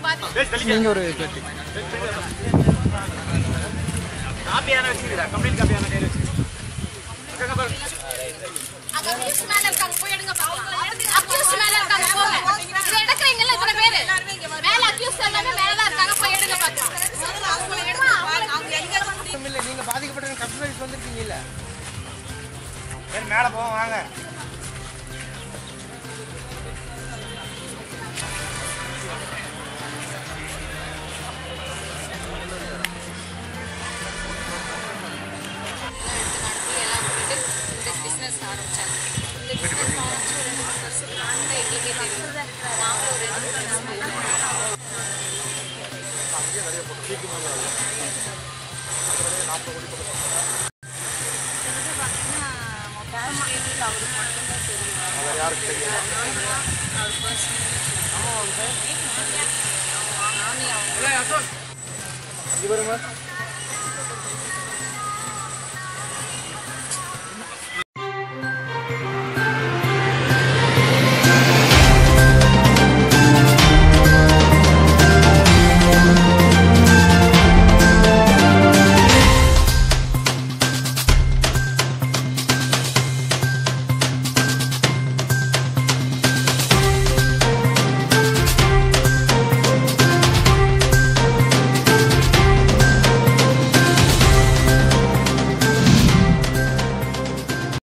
பாத்து நீங்க ஒரு பேட்டி காப்பியான வச்சுக்கிறா கம்ப்ளீட் காப்பியான கையில் வச்சுக்கிறேன் அங்க accused மேல இருக்காங்க போய் எடுங்க பாக்கலாம் accused மேல இருக்காங்க போங்க இதை எடுக்கிறீங்கல்ல இத்தனை பேரு மேல accused எல்லாமே மேலதான் இருக்காங்க போய் எடுங்க பாக்கலாம் இல்ல நீங்க பாதிக்கப்பட்ட கஸ்டமர்ஸ் வந்திருக்கீங்கல்ல சரி மேலே போவோம் வாங்க எல்லாம் விட்டுட்டு இந்த பிசினஸ் ஆரம்பிச்சாங்க இந்த பிசினஸ் ஆரம்பிச்சு ஒரு ரெண்டு மூணு வருஷத்துக்கு ஆனது எங்களுக்கே தெரியும் நாங்களும் ஒரு ரெண்டு மூணு வருஷம் போயிருந்தோம். இவருங்க